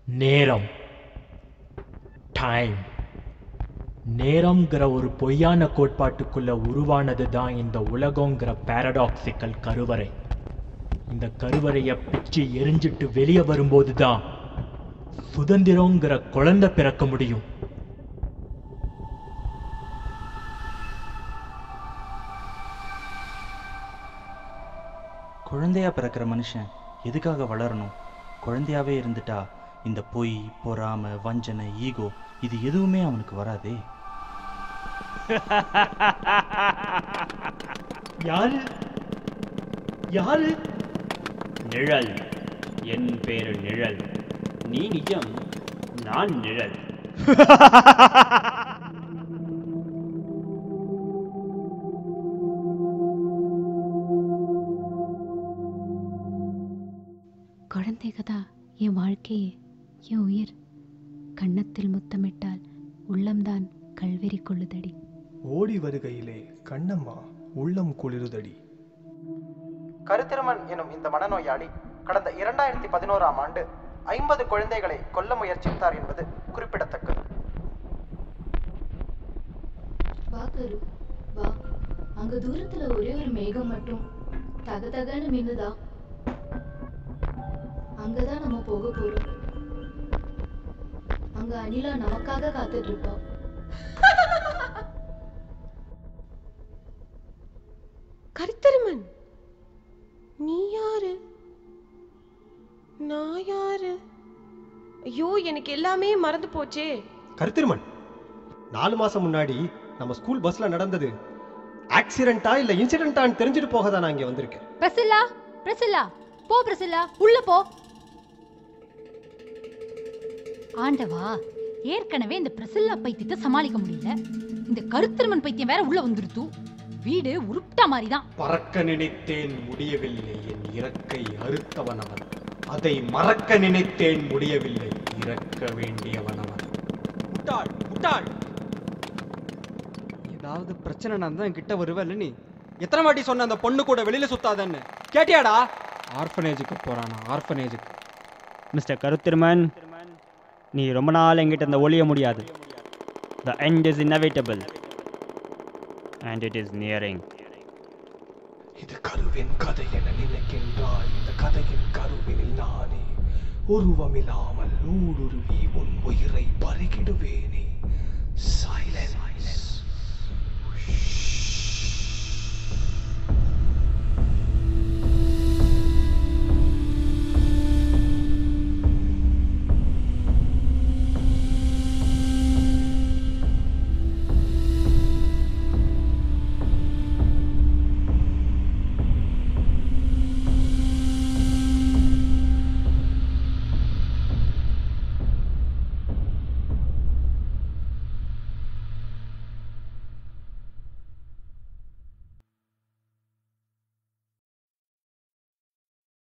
நேரம் டைம் நேரம்ங்கிற ஒரு பொய்யான கோட்பாட்டுக்குள்ள உருவானது தான் இந்த உலகங்கிற பாரடாக்சிக்கல் கருவறை இந்த கருவறையை பிச்சு எரிஞ்சிட்டு வெளியே வரும்போது தான் சுதந்திரங்கிற குழந்தை பிறக்க முடியும் குழந்தையா பிறக்கிற மனுஷன் எதுக்காக வளரணும் குழந்தையாவே இருந்துட்டா இந்த பொய் பொறாமை வஞ்சனை ஈகோ இது எதுவுமே அவனுக்கு வராதே யாரு யாரு நிழல் என் பேரு நிழல் நீ நிஜம் நான் நிழல் குழந்தைக தான் என் வாழ்க்கையே என் உயிர் கன்னத்தில் முத்தமிட்டால் உள்ளம்தான் கல்வெறி கொள்ளுதடி ஓடி வருகையிலே கண்ணம்மா உள்ளம் குளிருதடி கருத்திருமன் எனும் இந்த மனநோயாளி கடந்த இரண்டாயிரத்தி பதினோராம் ஆண்டு ஐம்பது குழந்தைகளை கொல்ல முயற்சித்தார் என்பது குறிப்பிடத்தக்கது வா கரு வா அங்க தூரத்துல ஒரே ஒரு மேகம் மட்டும் தக தகன்னு மின்னுதா அங்கதான் நம்ம போக போறோம் அங்க அனிலா நமக்காக காத்துட்டு இருப்பா கருத்தருமன் நீ யாரு நான் யாரு ஐயோ எனக்கு எல்லாமே மறந்து போச்சே கருத்திருமன் நாலு மாசம் முன்னாடி நம்ம ஸ்கூல் பஸ்ல நடந்தது ஆக்சிடென்ட்டா இல்ல இன்சிடென்ட்டான்னு தெரிஞ்சுட்டு போக தான் நான் இங்க வந்திருக்கேன் பிரசில்லா பிரசில்லா போ பிரசில்லா உள்ள போ ஆண்டவா ஏற்கனவே இந்த பிரசில்லா பைத்தியத்தை சமாளிக்க முடியல இந்த கருத்திருமன் பைத்தியம் வேற உள்ள வந்துருத்து வீடு உருட்டா மாதிரிதான் பறக்க நினைத்தேன் முடியவில்லை என் இறக்கை அறுத்தவன் அவன் அதை மறக்க நினைத்தேன் முடியவில்லை இறக்க வேண்டியவன் அவன் முட்டாள் முட்டாள் ஏதாவது பிரச்சனை நடந்தா கிட்ட வருவல்ல நீ எத்தனை வாட்டி சொன்ன அந்த பொண்ணு கூட வெளியில சுத்தாதன்னு கேட்டியாடா ஆர்ஃபனேஜுக்கு போறானா ஆர்ஃபனேஜுக்கு மிஸ்டர் கருத்திருமன் நீ ரொம்ப நாள் என்கிட்ட இந்த ஒளிய முடியாது the end is inevitable and it is nearing இது கருவின் கதை என நினைக்கின்றாய் இந்த கதையின் கருவினில் நானே உருவமில்லாமல் ஊடுருவி உன் உயிரை பருகிடுவேனே